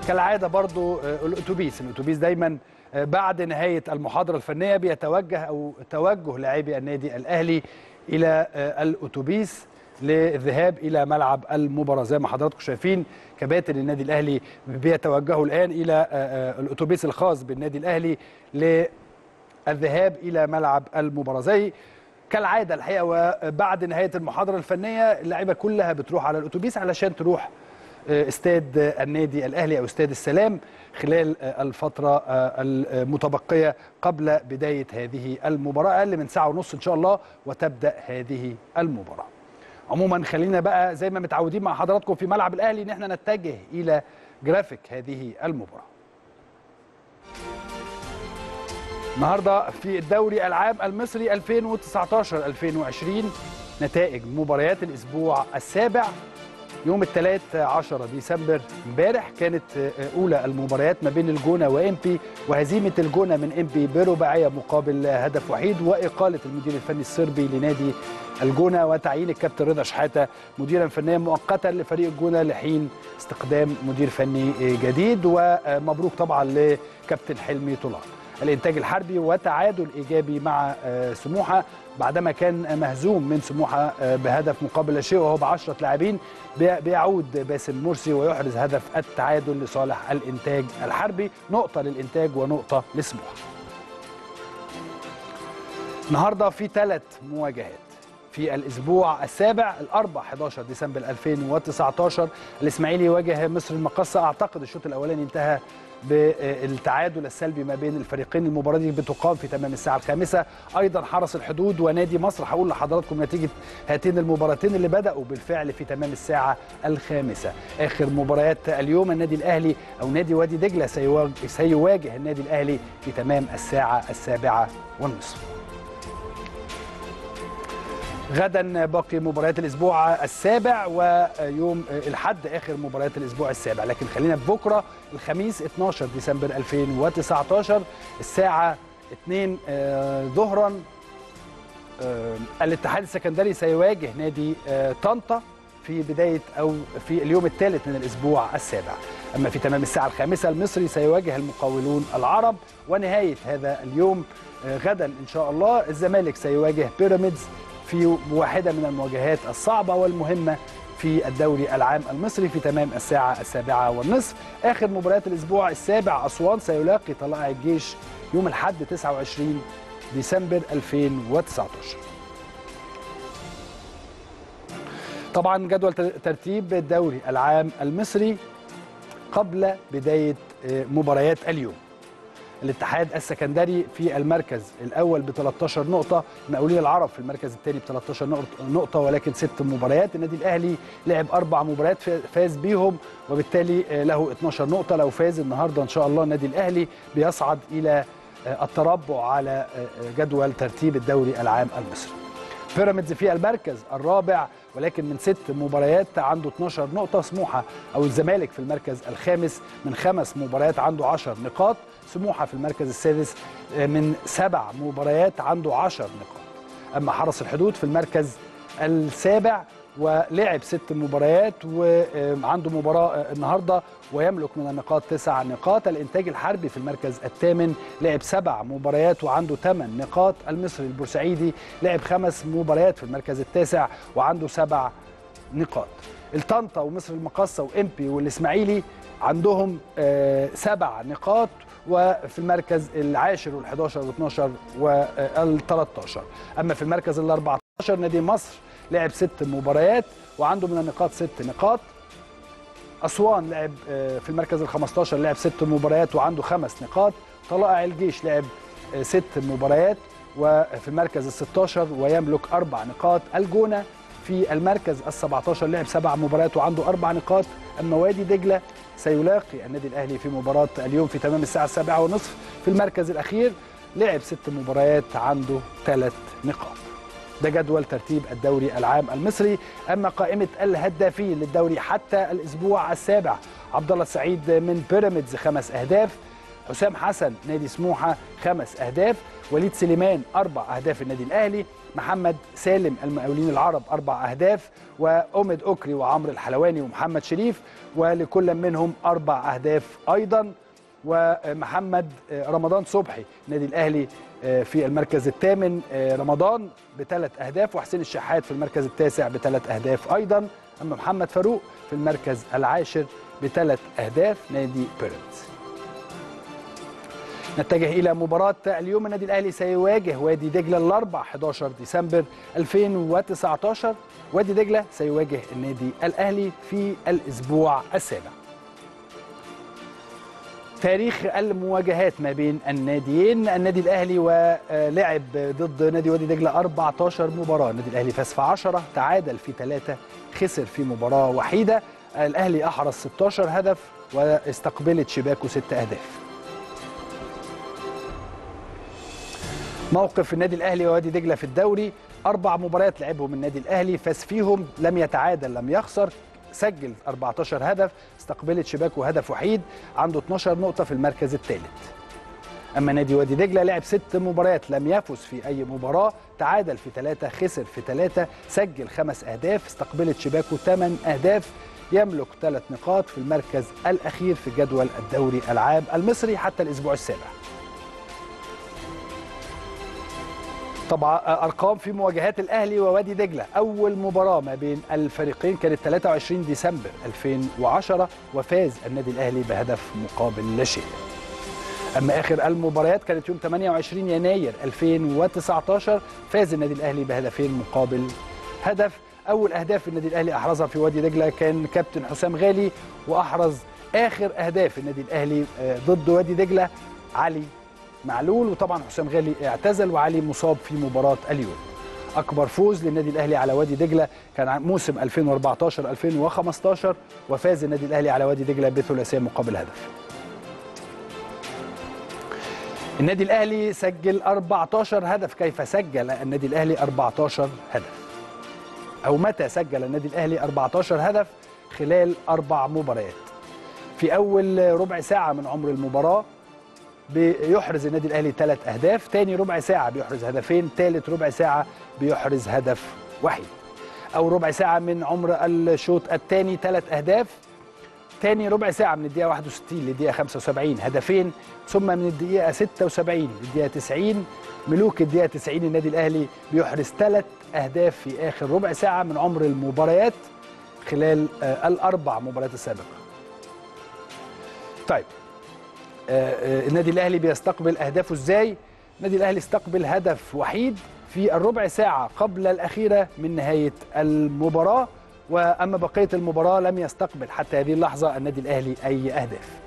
كالعاده برضو الاتوبيس الاتوبيس دايما بعد نهايه المحاضره الفنيه بيتوجه او توجه لاعبي النادي الاهلي الى الاتوبيس للذهاب الى ملعب المباراه زي ما حضراتكم شايفين كباتن النادي الاهلي بيتوجهوا الان الى الاتوبيس الخاص بالنادي الاهلي للذهاب الى ملعب المباراه زي كالعاده الحقيقه وبعد نهايه المحاضره الفنيه اللعيبه كلها بتروح على الاتوبيس علشان تروح استاد النادي الاهلي او استاد السلام خلال الفتره المتبقيه قبل بدايه هذه المباراه اقل من ساعه ونص ان شاء الله وتبدا هذه المباراه. عموما خلينا بقى زي ما متعودين مع حضراتكم في ملعب الاهلي ان احنا نتجه الى جرافيك هذه المباراه. النهارده في الدوري العام المصري 2019 2020 نتائج مباريات الاسبوع السابع يوم الثلاث 10 ديسمبر امبارح كانت اولى المباريات ما بين الجونه وامبي وهزيمه الجونه من امبي برباعيه مقابل هدف وحيد واقاله المدير الفني الصربي لنادي الجونه وتعيين الكابتن رضا شحاته مديرا فنيا مؤقتا لفريق الجونه لحين استقدام مدير فني جديد ومبروك طبعا لكابتن حلمي طلال الانتاج الحربي وتعادل ايجابي مع سموحه بعدما كان مهزوم من سموحه بهدف مقابل لا شيء وهو ب 10 لاعبين بيعود باسم مرسي ويحرز هدف التعادل لصالح الانتاج الحربي نقطه للانتاج ونقطه لسموحه. النهارده في ثلاث مواجهات في الاسبوع السابع الاربع 11 ديسمبر 2019 الاسماعيلي يواجه مصر المقصه اعتقد الشوط الاولاني انتهى بالتعادل السلبي ما بين الفريقين المباراه دي بتقام في تمام الساعه الخامسه ايضا حرس الحدود ونادي مصر هقول لحضراتكم نتيجه هاتين المباراتين اللي بداوا بالفعل في تمام الساعه الخامسه اخر مباريات اليوم النادي الاهلي او نادي وادي دجله سيواجه النادي الاهلي في تمام الساعه السابعه والنصف غدا باقي مباريات الاسبوع السابع ويوم الحد اخر مباريات الاسبوع السابع لكن خلينا بكره الخميس 12 ديسمبر 2019 الساعه 2 ظهرا الاتحاد السكندري سيواجه نادي طنطا في بدايه او في اليوم الثالث من الاسبوع السابع اما في تمام الساعه الخامسه المصري سيواجه المقاولون العرب ونهايه هذا اليوم غدا ان شاء الله الزمالك سيواجه بيراميدز في واحدة من المواجهات الصعبة والمهمة في الدوري العام المصري في تمام الساعة السابعة والنصف آخر مباريات الأسبوع السابع أسوان سيلاقي طلائع الجيش يوم الحد 29 ديسمبر 2019 طبعا جدول ترتيب الدوري العام المصري قبل بداية مباريات اليوم الاتحاد السكندري في المركز الاول ب 13 نقطه مقاولين العرب في المركز الثاني ب 13 نقطه ولكن ست مباريات النادي الاهلي لعب اربع مباريات فاز بيهم وبالتالي له 12 نقطه لو فاز النهارده ان شاء الله النادي الاهلي بيصعد الى التربع على جدول ترتيب الدوري العام المصري بيراميدز في المركز الرابع ولكن من ست مباريات عنده 12 نقطة سموحة أو الزمالك في المركز الخامس من خمس مباريات عنده 10 نقاط سموحة في المركز السادس من سبع مباريات عنده 10 نقاط أما حرس الحدود في المركز السابع ولعب ست مباريات وعنده مباراة النهاردة ويملك من النقاط تسع نقاط الإنتاج الحربي في المركز الثامن لعب سبع مباريات وعنده ثمان نقاط المصري البورسعيدي لعب خمس مباريات في المركز التاسع وعنده سبع نقاط الطنطا ومصر المقصة وإمبي والإسماعيلي عندهم سبع نقاط وفي المركز العاشر وال11 وال12 وال13 أما في المركز ال14 نادي مصر لعب ست مباريات وعنده من النقاط ست نقاط أسوان لعب في المركز ال 15 لعب ست مباريات وعنده خمس نقاط طلائع الجيش لعب ست مباريات وفي المركز ال 16 ويملك أربع نقاط الجونة في المركز ال 17 لعب سبع مباريات وعنده أربع نقاط أما وادي دجلة سيلاقي النادي الأهلي في مباراة اليوم في تمام الساعة السابعة ونصف في المركز الأخير لعب ست مباريات عنده ثلاث نقاط ده جدول ترتيب الدوري العام المصري اما قائمه الهدافين للدوري حتى الاسبوع السابع عبد الله السعيد من بيراميدز خمس اهداف حسام حسن نادي سموحه خمس اهداف وليد سليمان اربع اهداف النادي الاهلي محمد سالم المقاولين العرب اربع اهداف واومد اوكري وعمرو الحلواني ومحمد شريف ولكل منهم اربع اهداف ايضا ومحمد رمضان صبحي النادي الاهلي في المركز الثامن رمضان بثلاث اهداف وحسين الشحات في المركز التاسع بثلاث اهداف ايضا اما محمد فاروق في المركز العاشر بثلاث اهداف نادي بيراميدز نتجه الى مباراه اليوم النادي الاهلي سيواجه وادي دجله الاربع 11 ديسمبر 2019 وادي دجله سيواجه النادي الاهلي في الاسبوع السابع تاريخ المواجهات ما بين الناديين النادي الاهلي ولعب ضد نادي وادي دجله 14 مباراه النادي الاهلي فاز في 10 تعادل في 3 خسر في مباراه وحيده الاهلي احرز 16 هدف واستقبلت شباكه 6 اهداف موقف النادي الاهلي ووادي دجله في الدوري اربع مباريات لعبهم النادي الاهلي فاز فيهم لم يتعادل لم يخسر سجل 14 هدف استقبلت شباكه هدف وحيد عنده 12 نقطه في المركز الثالث اما نادي وادي دجله لعب ست مباريات لم يفز في اي مباراه تعادل في ثلاثه خسر في ثلاثه سجل خمس اهداف استقبلت شباكه ثمان اهداف يملك ثلاث نقاط في المركز الاخير في جدول الدوري العام المصري حتى الاسبوع السابع طبعا ارقام في مواجهات الاهلي ووادي دجله اول مباراه ما بين الفريقين كانت 23 ديسمبر 2010 وفاز النادي الاهلي بهدف مقابل لا شيء اما اخر المباريات كانت يوم 28 يناير 2019 فاز النادي الاهلي بهدفين مقابل هدف اول اهداف النادي الاهلي احرزها في وادي دجله كان كابتن حسام غالي واحرز اخر اهداف النادي الاهلي ضد وادي دجله علي معلول وطبعا حسام غالي اعتزل وعلي مصاب في مباراه اليوم اكبر فوز للنادي الاهلي على وادي دجله كان موسم 2014 2015 وفاز النادي الاهلي على وادي دجله بثلاثيه مقابل هدف النادي الاهلي سجل 14 هدف كيف سجل النادي الاهلي 14 هدف او متى سجل النادي الاهلي 14 هدف خلال اربع مباريات في اول ربع ساعه من عمر المباراه بيحرز النادي الاهلي ثلاث اهداف تاني ربع ساعه بيحرز هدفين ثالث ربع ساعه بيحرز هدف وحيد او ربع ساعه من عمر الشوط الثاني ثلاث اهداف تاني ربع ساعه من الدقيقه 61 للدقيقه 75 هدفين ثم من الدقيقه 76 للدقيقه 90 ملوك الدقيقه 90 النادي الاهلي بيحرز ثلاث اهداف في اخر ربع ساعه من عمر المباريات خلال الاربع مباريات السابقه طيب النادي الاهلي بيستقبل اهدافه ازاي النادي الاهلي استقبل هدف وحيد في الربع ساعه قبل الاخيره من نهايه المباراه واما بقيه المباراه لم يستقبل حتى هذه اللحظه النادي الاهلي اي اهداف